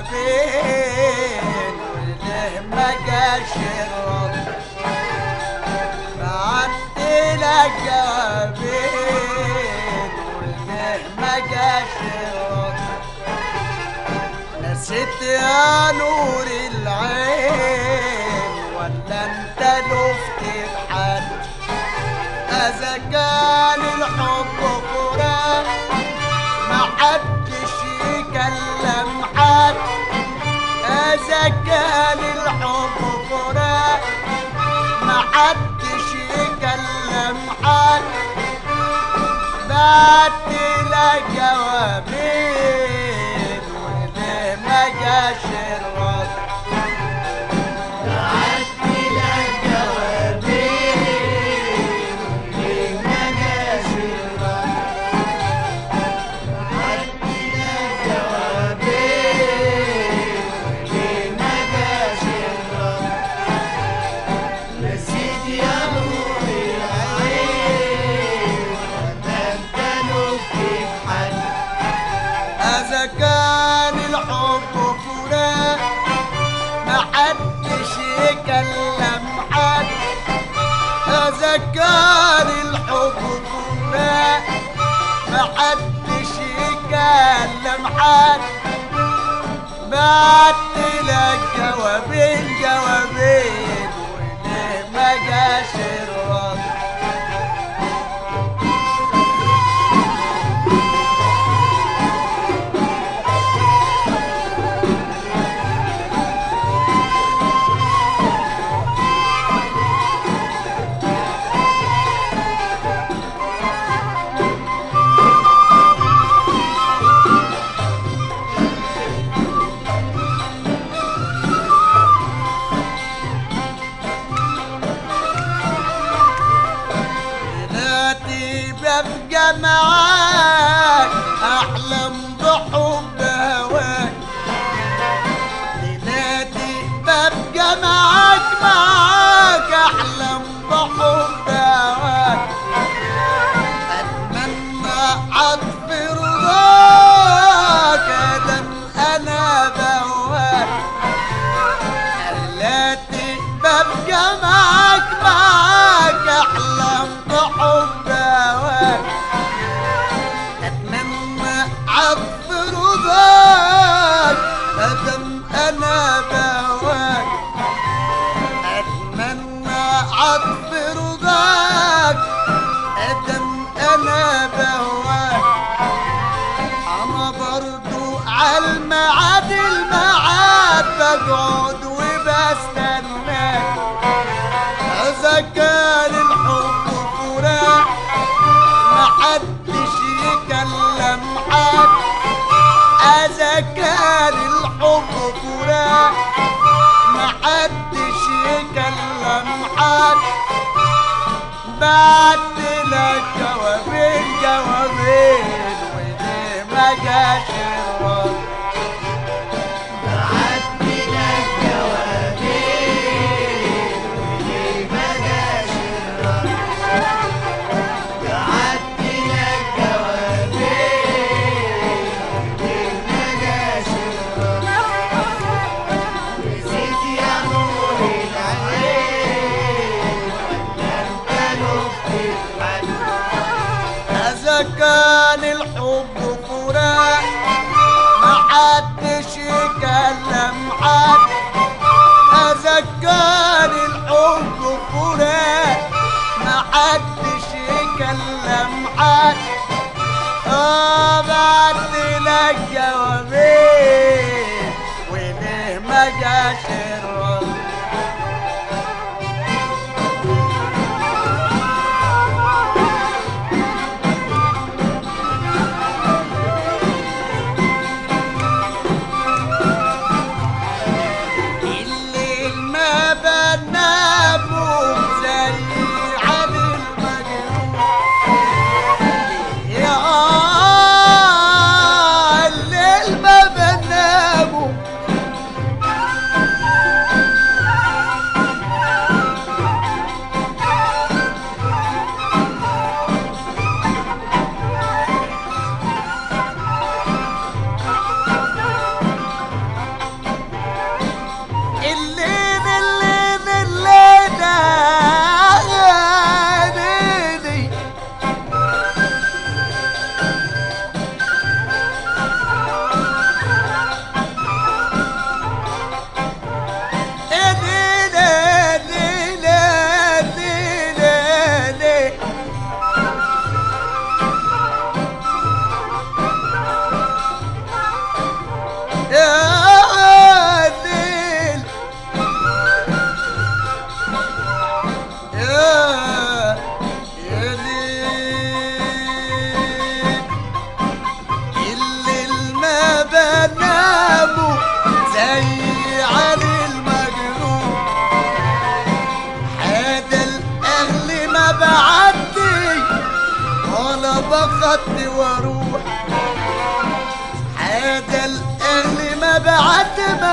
جوابين وليه ما جاش الرد بعت لك جوابين وليه ما جاش الرد نسيت يا نور العين ولا انت لفت بحد اذا كان الحب فراق ما حدش يكلم حد اذا كان الحب فراق ما حدش يكلم حد بعت لك جوابين وليه ما جاش الرد بعت لك جوابين وليه ما جاش الرد بعت لك جوابين وليه ما جاش الرد نسيت يا نور العين ولا انت نفسك حد اذا كان الحب فراق ما حدش يكلم حد اذا كان الحب فراق ما حدش يكلم حد بعت لك جوابين جوابين وليه ما جاش الرد ليلاتي ببقى معاك احلم بحب هواك ليلاتي ببقى معاك معاك احلم بحب هواك اتمنى عطف رضاك ادم انا بهواك ليلاتي ببقى معاك معاك احلم بحب هواك اتمنى عطف رضاك ادم انا بهواك اتمنى عطف رضاك ادم انا بهواك انا برضو عالمعاد المعاد بقعد وبستناك اذا كان الحب فراق ما حدش يكلم حد اذا كان الحب فراق ما حدش يكلم حد بعت لك جوابين جوابين وليه ما جاش الرد بعت لك جوابين وليه ما جاش الرد بعت لك جوابين وليه ما جاش الرد نسيت يا نور العين ولا انت لفت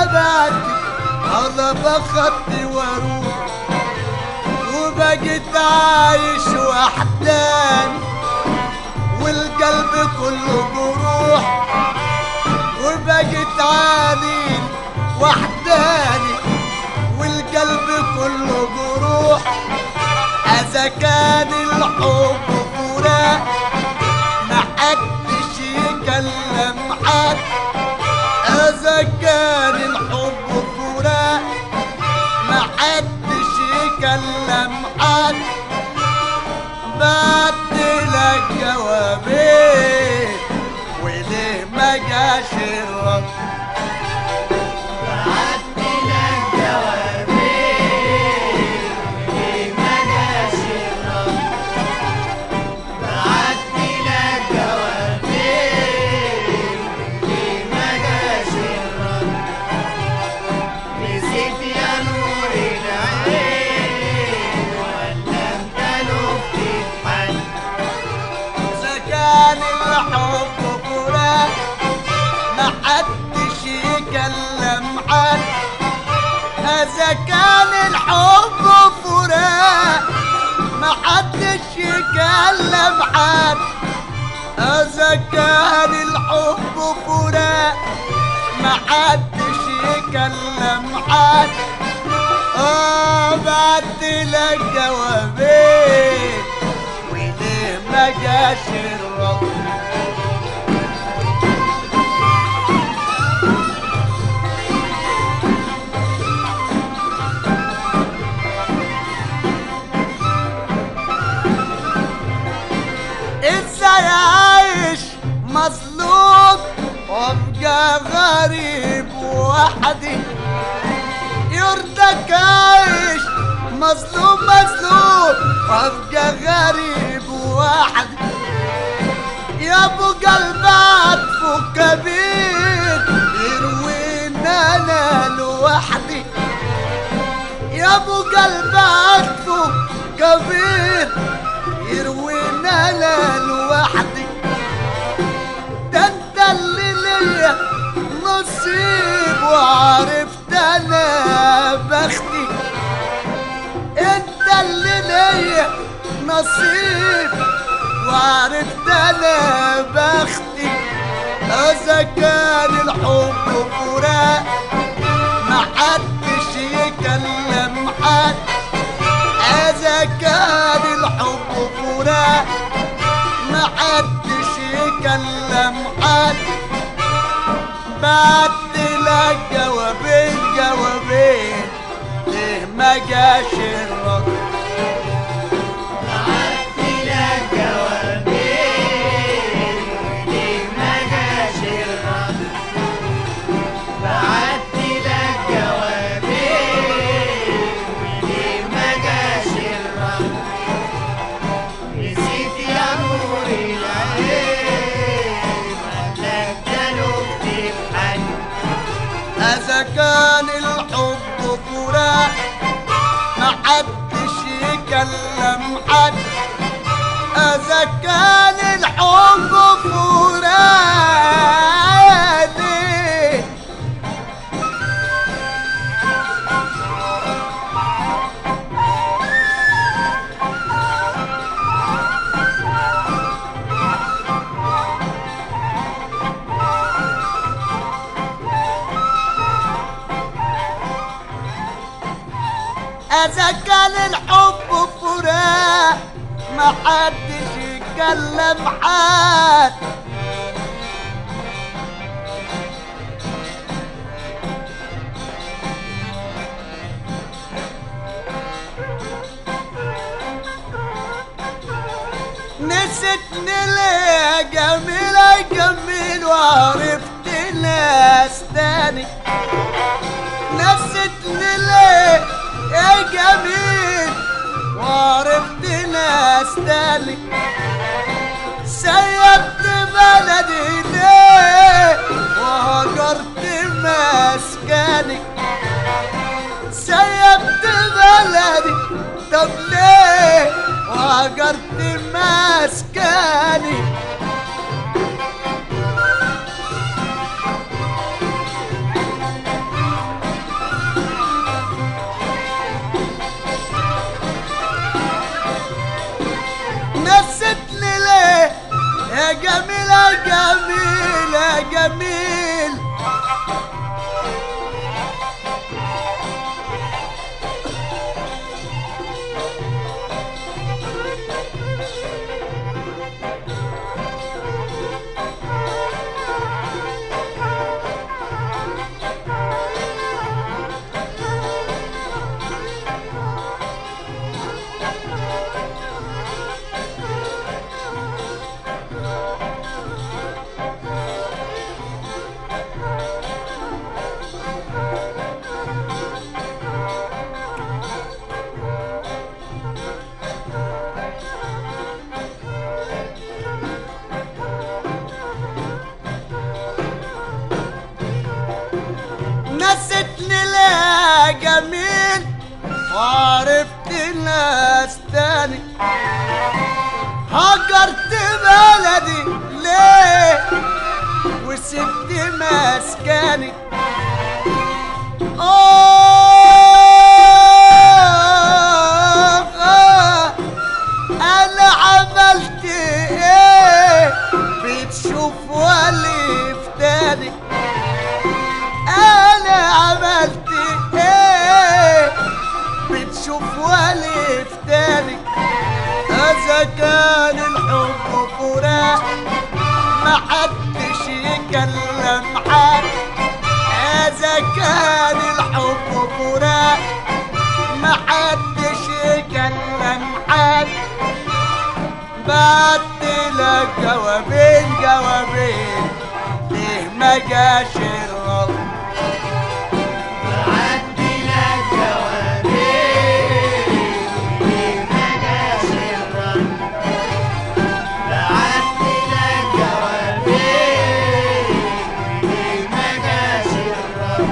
بعدي الله بخطي واروح وبقيت عايش وحداني والقلب كله جروح وبقيت عالي وحداني والقلب كله جروح اذا كان الحب فراق ما حدش يكلم حد اذا كان الحب فراق ما حدش يكلم حد بعت لك جوابين وليه ما جاش الرد بعت لك جوابين ليه ما جاش الرد بعت لك جوابين ليه ما جاش الرد نسيت يا نور العين ولا انت لفت الحل اذا كان الحب فراق ما حدش يكلم حد اذا كان الحب فراق ما حدش يكلم حد اذا كان الحب فراق ما حدش يكلم حد اه بعت لك جوابين وليه ما جاش الرد ازاي عايش مظلوم وابقى غريب وحدي يرضك عايش مظلوم مظلوم وابقى غريب وحدي يا ابو قلب عطفه كبير يروينا انا لوحدي يا ابو قلب عطفه كبير يروينا انا لوحدي ده انت اللي ليا نصيب وعرفت انا بختي انت اللي ليا نصيب وعرفت انا بختي اذا كان الحب فراق ما حدش يكلم حد اذا كان الحب فراق ما حدش يكلم حد بعت لك جوابين جوابين ليه ما جاش الرد بعت لك جوابين ليه ما جاش الرد بعت لك جوابين وليه ما جاش الرد نسيت يا نور العين ولا انت لفت الحل اذا كان الحب فراق ما حدش يكلم حد اذا كان الحب فراق ليه اذا كان الحب فراق ما حدش يتكلم حد نسيتني ليه جميلة جميل وعرفت ناس تاني نسيتني ليه يا جميل وعرفت ناس تاني سيبت بلدي ليه وهجرت مسكني سيبت بلدي طب ليه وهجرت مسكني يا جميل يا جميل نستني لا جميل وعرفت ناس تاني هجرت بلدي ليه وسبت مسكني آه آه انا عملت ايه بتشوف ولي في تاني انا عملت ايه بتشوف ولي في تاني اذا كان الحب فراق ما حدش يكلم حد اذا كان الحب فراق ما حدش يكلم حد بعت لك جوابين جوابين ليه ما جاش الرد عندي لك جوابين ليه ما جاش الرد عندي لك جوابين ليه ما جاش الرد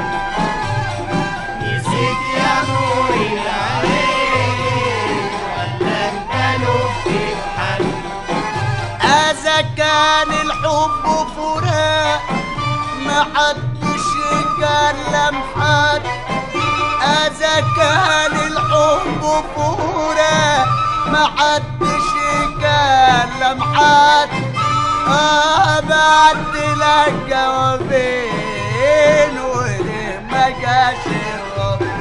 نسيت يا نور العين ولا انت لفت حد اذا كان الحب فراق ما حدش يكلم حد اذا كان الحب فراق ما حدش يكلم حد آه بعت لك جوابين وليه ما جاش الرد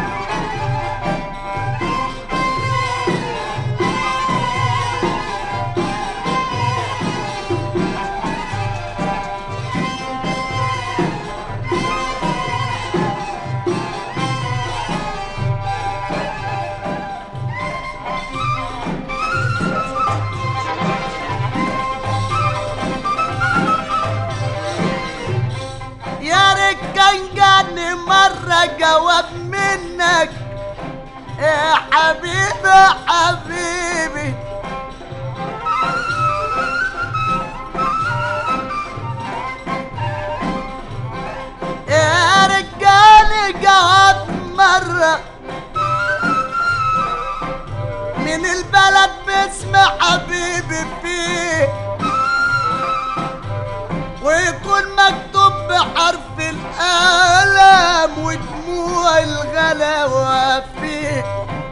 يا ريت كان جاني مرة جواب منك يا حبيبي حبيبي يا رجالي جواب مرة من البلد باسم حبيبي فيه ويكون مكتوب بحرف القلم ودموع الغلاوة فيه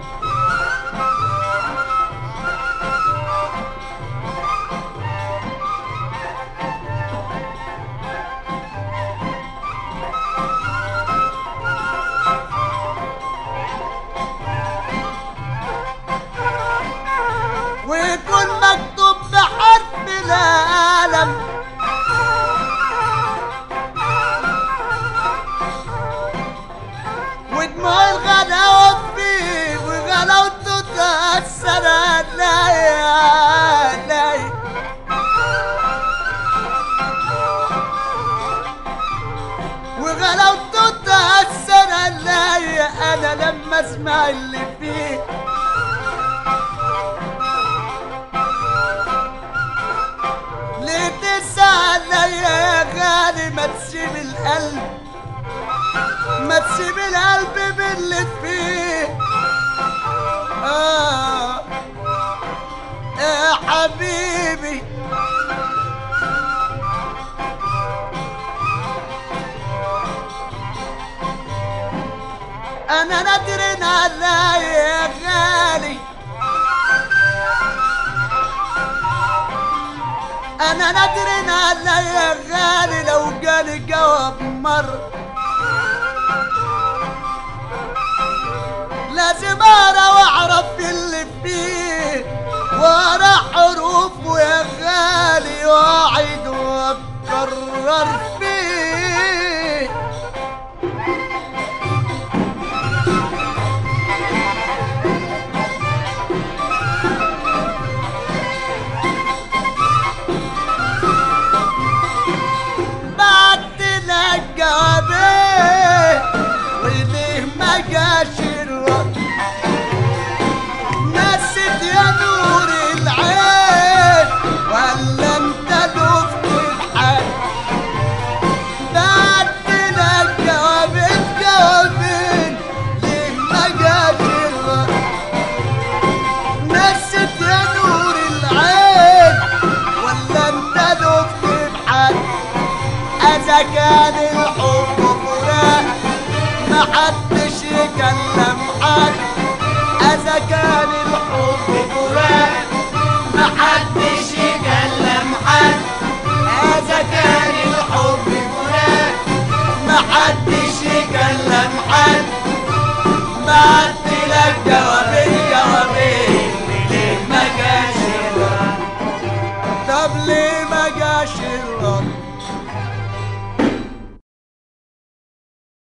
ويكون مكتوب بحرف القلم ودموع الغلاوة فيه وغلاوته تأثر عليا عليا وغلاوته تأثر عليا أنا لما أسمع اللي فيه ليه تسعى عليا يا غالي ما تسيب القلب ما تسيب القلب باللي فيه آه يا حبيبي انا نادر عليا يا غالي انا انا نادر عليا غالي لو جالي جواب مر لازم اقرا واعرف اللي فيه واقرا حروفه يا غالي واعد واكرر فيه بعت لك جوابين وليه ما جاش الرد نسيت يا نور العين ولا انت لفت الحال بعت لك جوابين جوابين ليه ما جاش الرد نسيت يا نور العين ولا انت لفت الحال اذا كان الحب فراق ما حدش يكلم حد اذا كان الحب فراق ما حدش يكلم حد اذا كان الحب فراق ما حدش يكلم حد بعت لك جوابين جوابين ليه ما جاش الرد طب ليه ما جاش الرد